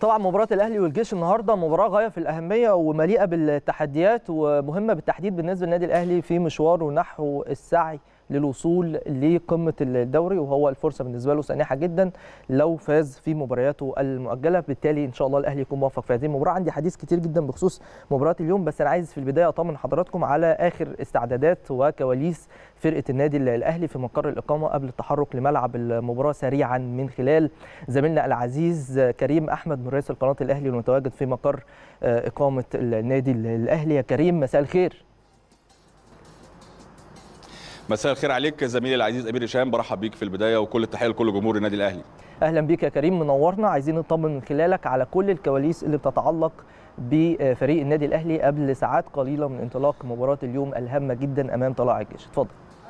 طبعا مباراه الاهلي والجيش النهارده مباراه غايه في الاهميه ومليئه بالتحديات ومهمه بالتحديد بالنسبه للنادي الاهلي في مشواره نحو السعي للوصول لقمه الدوري وهو الفرصه بالنسبه له سانحه جدا لو فاز في مبارياته المؤجله بالتالي ان شاء الله الاهلي يكون موفق في هذه المباراه عندي حديث كتير جدا بخصوص مباراه اليوم بس انا عايز في البدايه اطمن حضراتكم على اخر استعدادات وكواليس فرقه النادي الاهلي في مقر الاقامه قبل التحرك لملعب المباراه سريعا من خلال زميلنا العزيز كريم احمد مراسل قناه الاهلي المتواجد في مقر اقامه النادي الاهلي يا كريم مساء الخير مساء الخير عليك زميلي العزيز امير هشام برحب بيك في البدايه وكل التحيه لكل جمهور النادي الاهلي اهلا بيك يا كريم منورنا عايزين نطمن من خلالك على كل الكواليس اللي بتتعلق بفريق النادي الاهلي قبل ساعات قليله من انطلاق مباراه اليوم الهامه جدا امام طلائع الجيش اتفضل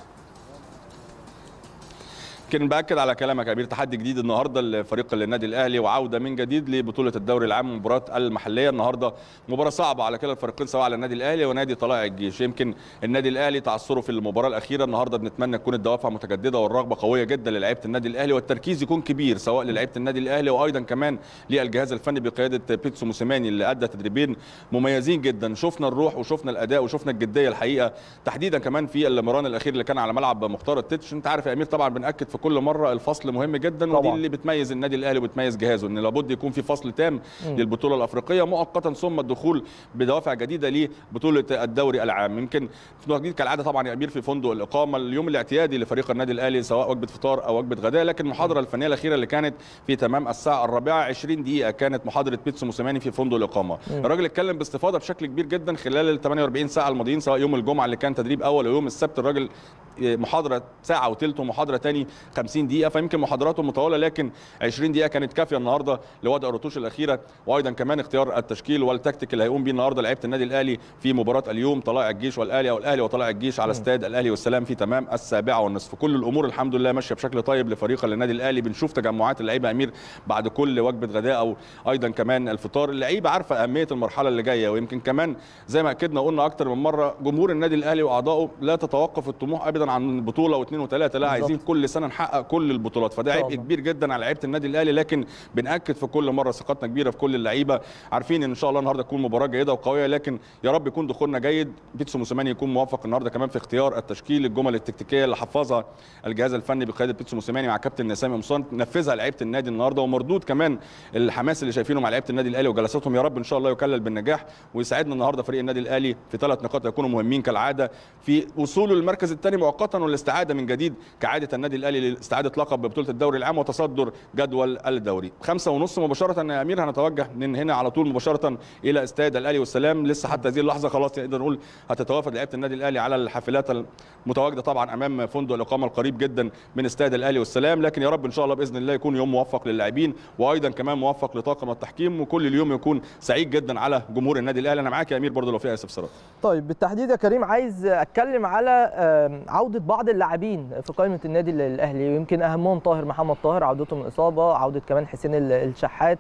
يمكن باكد على كلامك يا امير تحدي جديد النهارده لفريق النادي الاهلي وعوده من جديد لبطوله الدوري العام المباراه المحليه النهارده مباراه صعبه على كلا الفريقين سواء على النادي الاهلي ونادي طلائع الجيش يمكن النادي الاهلي تعثره في المباراه الاخيره النهارده بنتمنى تكون الدوافع متجدده والرغبه قويه جدا للاعيبه النادي الاهلي والتركيز يكون كبير سواء للاعيبه النادي الاهلي وايضا كمان للجهاز الفني بقياده بيتسو موسيماني اللي ادى تدريبين مميزين جدا شفنا الروح وشفنا الاداء وشفنا الجديه الحقيقه تحديدا كمان في المران الاخير اللي كان على ملعب مختار التتش انت عارف يا امير طبعا بناكد في كل مره الفصل فصل مهم جدا طبعا. ودي اللي بتميز النادي الاهلي وبتميز جهازه ان لابد يكون في فصل تام م. للبطوله الافريقيه مؤقتا ثم الدخول بدوافع جديده لبطوله الدوري العام يمكن جديد كالعاده طبعا يا امير في فندق الاقامه اليوم الاعتيادي لفريق النادي الاهلي سواء وجبه فطار او وجبه غداء لكن المحاضره الفنيه الاخيره اللي كانت في تمام الساعه الرابعه 20 دقيقه كانت محاضره بيتسو موسيماني في فندق الاقامه م. الراجل اتكلم باستفاضه بشكل كبير جدا خلال ال 48 ساعه الماضيين سواء يوم الجمعه اللي كان تدريب اول ويوم السبت الراجل محاضره ساعه وثلث ومحاضره ثاني 50 دقيقه فيمكن محاضراته مطوله لكن 20 دقيقه كانت كافيه النهارده لوضع الرتوش الاخيره وايضا كمان اختيار التشكيل والتكتيك اللي هيقوم بيه النهارده لعيبه النادي الاهلي في مباراه اليوم طلائع الجيش والاهلي او الاهلي وطلائع الجيش على استاد الاهلي والسلام في تمام السابعه والنصف كل الامور الحمد لله ماشيه بشكل طيب لفريق النادي الاهلي بنشوف تجمعات اللعيبه امير بعد كل وجبه غداء او ايضا كمان الفطار اللعيبه عارفه اهميه المرحله اللي جايه ويمكن كمان زي ما اكدنا وقلنا اكتر من مره جمهور النادي الاهلي واعضائه لا تتوقف الطموح ابدا عن بطوله واثنين وثلاثه لا عايزين كل سنه نحقق كل البطولات فده عبء كبير جدا على لعيبه النادي الاهلي لكن بناكد في كل مره ثقتنا كبيره في كل اللعيبه عارفين ان ان شاء الله النهارده تكون مباراه جيده وقويه لكن يا رب يكون دخولنا جيد بيتسو موسيماني يكون موفق النهارده كمان في اختيار التشكيل الجمل التكتيكيه اللي حفظها الجهاز الفني بقياده بيتسو موسيماني مع كابتن سامي قمصان نفذها لعيبه النادي النهارده ومردود كمان الحماس اللي شايفينه مع لعيبه النادي الاهلي وجلساتهم يا رب ان شاء الله يكلل بالنجاح ويساعدنا النهارده فريق النادي الاهلي في ثلاث نقاط يكونوا مهمين كالعاده في وصوله للمركز الثاني مؤقتا والاستعاده من جديد كعاده النادي الاهلي لاستعاده لقب ببطوله الدوري العام وتصدر جدول الدوري خمسة ونص مباشرة يا أمير هنتوجه من هنا على طول مباشرة إلى استاد الأهلي والسلام لسه حتى هذه اللحظة خلاص نقدر نقول هتتوافد لعيبة النادي الأهلي على الحافلات المتواجدة طبعا أمام فندق الإقامة القريب جدا من استاد الأهلي والسلام لكن يا رب إن شاء الله بإذن الله يكون يوم موفق للاعبين وأيضا كمان موفق لطاقم التحكيم وكل اليوم يكون سعيد جدا على جمهور النادي الأهلي أنا معاك يا أمير برضه لو في آسف سرات طيب بالتحديد يا كريم عايز أتكلم على عودة بعض اللاعبين في قائمة النادي الأهلي ويمكن أهمهم طاهر محمد طاهر عودته من إصابة عودة كمان حسين الشحات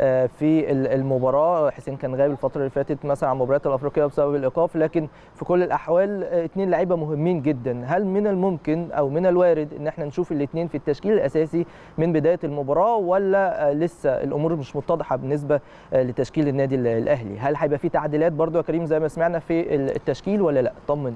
في المباراه حسين كان غايب الفتره اللي فاتت مثلا عن المباريات الافريقيه بسبب الايقاف لكن في كل الاحوال اثنين لعيبه مهمين جدا هل من الممكن او من الوارد ان احنا نشوف الاثنين في التشكيل الاساسي من بدايه المباراه ولا لسه الامور مش متضحه بالنسبه لتشكيل النادي الاهلي هل هيبقى في تعديلات برضو يا كريم زي ما سمعنا في التشكيل ولا لا طمن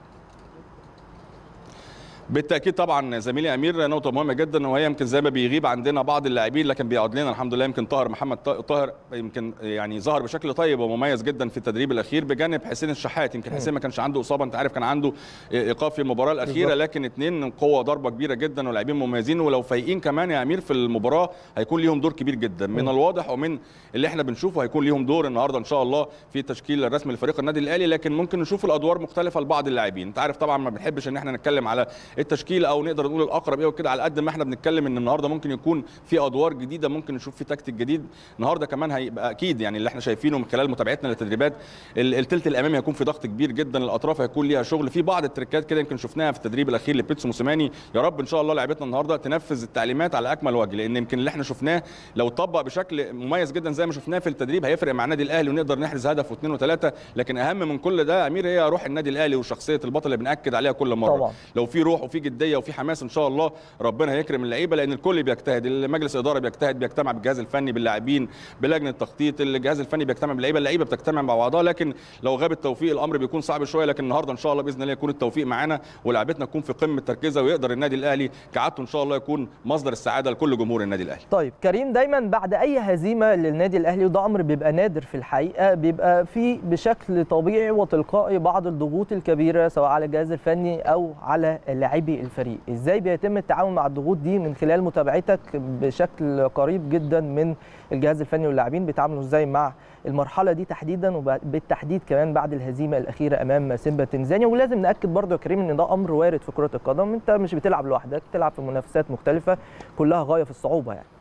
بالتاكيد طبعا زميلي امير نقطه مهمه جدا وهي يمكن زي ما بيغيب عندنا بعض اللاعبين لكن بيقعد لنا الحمد لله يمكن طاهر محمد طاهر يمكن يعني ظهر بشكل طيب ومميز جدا في التدريب الاخير بجانب حسين الشحات يمكن حسين ما كانش عنده اصابه انت عارف كان عنده ايقاف في المباراه الاخيره لكن اثنين قوه ضربه كبيره جدا ولاعبين مميزين ولو فايقين كمان يا امير في المباراه هيكون ليهم دور كبير جدا من الواضح ومن اللي احنا بنشوفه هيكون ليهم دور النهارده ان شاء الله في التشكيل الرسمي لفريق النادي الاهلي لكن ممكن نشوف الادوار مختلفه لبعض اللاعبين انت عارف طبعا ما بنحبش ان احنا نتكلم على التشكيل او نقدر نقول الاقرب ايه وكده على قد ما احنا بنتكلم ان النهارده ممكن يكون في ادوار جديده ممكن نشوف في تكتيك جديد النهارده كمان هيبقى اكيد يعني اللي احنا شايفينه من خلال متابعتنا للتدريبات الثلث الامامي هيكون في ضغط كبير جدا الاطراف هيكون ليها شغل في بعض التريكات كده يمكن شفناها في التدريب الاخير لبيتسو موسيماني يا رب ان شاء الله لعيبتنا النهارده تنفذ التعليمات على اكمل وجه لان يمكن اللي احنا شفناه لو اتطبق بشكل مميز جدا زي ما شفناه في التدريب هيفرق مع النادي الاهلي ونقدر نحرز هدف واثنين وثلاثه لكن اهم من كل ده امير هي روح النادي الاهلي وشخصيه البطل اللي بناكد عليها كل مره طبعا. لو في روح وفي جديه وفي حماس ان شاء الله ربنا هيكرم اللعيبه لان الكل بيجتهد المجلس الاداره بيجتهد بيجتمع بالجهاز الفني باللاعبين بلجنه التخطيط الجهاز الفني بيجتمع باللعيبه اللعيبه بتجتمع مع بعضها لكن لو غاب التوفيق الامر بيكون صعب شويه لكن النهارده ان شاء الله باذن الله يكون التوفيق معانا ولاعبتنا تكون في قمه تركيزها ويقدر النادي الاهلي كعادته ان شاء الله يكون مصدر السعاده لكل جمهور النادي الاهلي طيب كريم دايما بعد اي هزيمه للنادي الاهلي وده امر بيبقى نادر في الحقيقه بيبقى في بشكل طبيعي وتلقائي بعض الضغوط الكبيره سواء على الجهاز الفني او على لاعبي الفريق ازاي بيتم التعامل مع الضغوط دي من خلال متابعتك بشكل قريب جدا من الجهاز الفني واللاعبين بيتعاملوا ازاي مع المرحله دي تحديدا وبالتحديد كمان بعد الهزيمه الاخيره امام سيمبا تنزانيا ولازم ناكد برضو يا كريم ان ده امر وارد في كره القدم انت مش بتلعب لوحدك بتلعب في منافسات مختلفه كلها غايه في الصعوبه يعني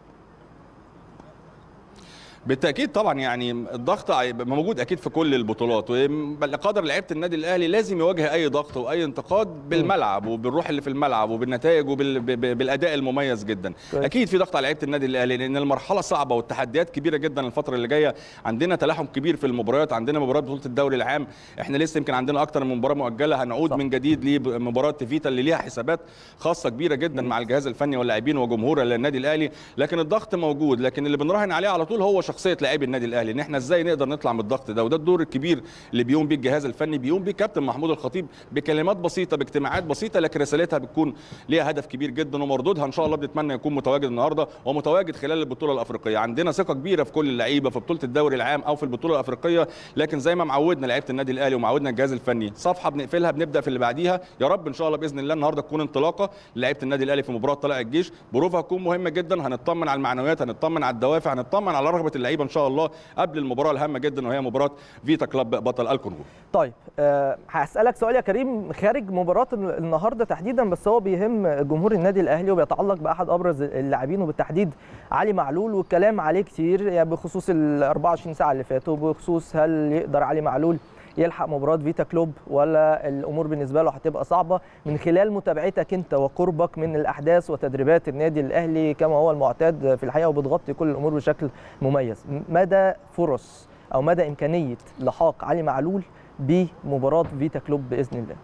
بالتاكيد طبعا يعني الضغط موجود اكيد في كل البطولات وقدر لعيبه النادي الاهلي لازم يواجه اي ضغط واي انتقاد بالملعب وبالروح اللي في الملعب وبالنتائج وبالاداء المميز جدا كويس. اكيد في ضغط على لعيبه النادي الاهلي لان المرحله صعبه والتحديات كبيره جدا الفتره اللي جايه عندنا تلاحم كبير في المباريات عندنا مباراه بطوله الدوري العام احنا لسه يمكن عندنا اكتر من مباراه مؤجله هنعود صح. من جديد لمباراه فيتا اللي ليها حسابات خاصه كبيره جدا مع الجهاز الفني واللاعبين وجمهور النادي الاهلي لكن الضغط موجود لكن اللي بنراهن عليه على طول هو شخصيه لاعبي النادي الاهلي ان احنا ازاي نقدر نطلع من الضغط ده وده الدور الكبير اللي بيقوم بيه الجهاز الفني بيقوم بيه كابتن محمود الخطيب بكلمات بسيطه باجتماعات بسيطه لكن رسالتها بتكون ليها هدف كبير جدا ومردودها ان شاء الله بنتمنى يكون متواجد النهارده ومتواجد خلال البطوله الافريقيه عندنا ثقه كبيره في كل اللعيبه في بطوله الدوري العام او في البطوله الافريقيه لكن زي ما معودنا لعيبه النادي الاهلي ومعودنا الجهاز الفني صفحه بنقفلها بنبدا في اللي بعديها يا رب ان شاء الله باذن الله النهارده تكون انطلاقه لعيبه النادي الاهلي في مباراه طلائع الجيش بروفها هتكون مهمه جدا هنطمن على المعنويات هنطمن على الدوافع هنطمن على رغبه اللعيبه ان شاء الله قبل المباراه الهامه جدا وهي مباراه فيتا كلاب بطل الكونغو طيب أه هسالك سؤال يا كريم خارج مباراه النهارده تحديدا بس هو بيهم جمهور النادي الاهلي وبيتعلق باحد ابرز اللاعبين وبالتحديد علي معلول والكلام عليه كتير يعني بخصوص ال 24 ساعه اللي فاتوا بخصوص هل يقدر علي معلول يلحق مباراه فيتا كلوب ولا الامور بالنسبه له هتبقى صعبه من خلال متابعتك انت وقربك من الاحداث وتدريبات النادي الاهلي كما هو المعتاد في الحقيقه وبتغطي كل الامور بشكل مميز مدى فرص او مدى امكانيه لحاق علي معلول بمباراه فيتا كلوب باذن الله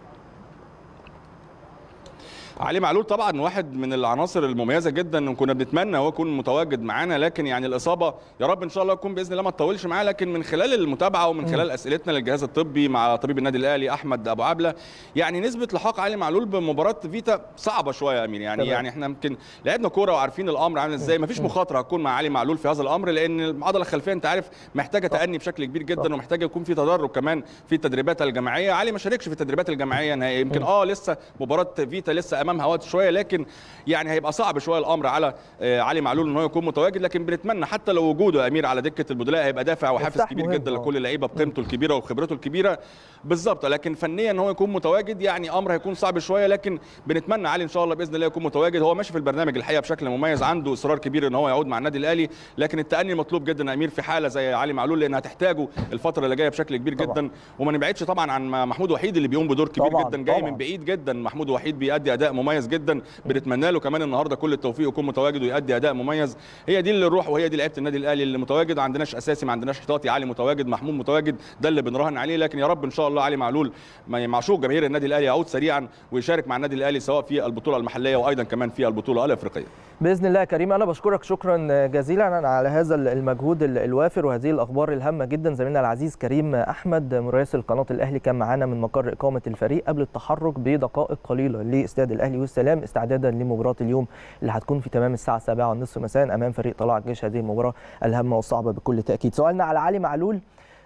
علي معلول طبعا واحد من العناصر المميزه جدا كنا بنتمنى هو يكون متواجد معانا لكن يعني الاصابه يا رب ان شاء الله يكون باذن الله ما تطولش معاه لكن من خلال المتابعه ومن خلال اسئلتنا للجهاز الطبي مع طبيب النادي الاهلي احمد ابو عبله يعني نسبه لحاق علي معلول بمباراه فيتا صعبه شويه يا امين يعني طبعا. يعني احنا يمكن لعبنا كوره وعارفين الامر عامل ازاي ما فيش مخاطره هتكون مع علي معلول في هذا الامر لان العضله الخلفيه انت عارف محتاجه تاني بشكل كبير جدا ومحتاجه يكون في تدرج كمان في التدريبات الجماعيه علي ما شاركش في التدريبات الجماعيه نهائيا يمكن اه لسه مباراه فيتا لسه امامها وقت شويه لكن يعني هيبقى صعب شويه الامر على علي معلول ان هو يكون متواجد لكن بنتمنى حتى لو وجوده يا امير على دكه البدلاء هيبقى دافع وحافز كبير جدا لكل اللعيبه بقيمته الكبيره وخبرته الكبيره بالظبط لكن فنيا ان هو يكون متواجد يعني امر هيكون صعب شويه لكن بنتمنى علي ان شاء الله باذن الله يكون متواجد هو ماشي في البرنامج الحقيقه بشكل مميز عنده اصرار كبير ان هو يعود مع النادي الاهلي لكن التاني مطلوب جدا يا امير في حاله زي علي معلول لانها هتحتاجه الفتره اللي جايه بشكل كبير طبعا. جدا وما نبعدش طبعا عن محمود وحيد اللي بيقوم بدور كبير طبعا. جدا جاي طبعا. من بعيد جدا محمود وحيد بيأدي اداء مميز جدا بنتمنى له كمان النهارده كل التوفيق يكون متواجد ويؤدي اداء مميز هي دي اللي الروح وهي دي لعيبه النادي الاهلي اللي متواجد ما عندناش اساسي ما عندناش احتياطي علي متواجد محمود متواجد ده اللي بنراهن عليه لكن يا رب ان شاء الله علي معلول معشوق جماهير النادي الاهلي يعود سريعا ويشارك مع النادي الاهلي سواء في البطوله المحليه وايضا كمان في البطوله الافريقيه باذن الله يا كريم انا بشكرك شكرا جزيلا على هذا المجهود الوافر وهذه الاخبار الهامه جدا زميلنا العزيز كريم احمد مراسل قناه الاهلي كان معانا من مقر اقامه الفريق قبل التحرك بدقائق قليله لاستاد الاهلي والسلام استعدادا لمباراه اليوم اللي هتكون في تمام الساعه 7:30 مساء امام فريق طلائع الجيش هذه المباراه الهامه والصعبه بكل تاكيد سؤالنا على علي معلول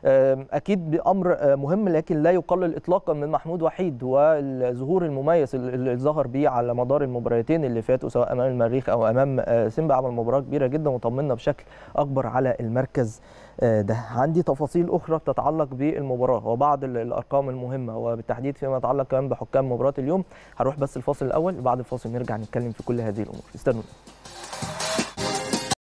اكيد بامر مهم لكن لا يقلل اطلاقا من محمود وحيد والظهور المميز اللي ظهر بيه على مدار المباراتين اللي فاتوا سواء امام المريخ او امام سيمبا عمل مباراه كبيره جدا وطمنا بشكل اكبر على المركز ده عندي تفاصيل اخرى بتتعلق بالمباراه وبعض الارقام المهمه وبالتحديد فيما يتعلق كمان بحكام مباراه اليوم هروح بس الفاصل الاول وبعد الفاصل نرجع نتكلم في كل هذه الامور استنوا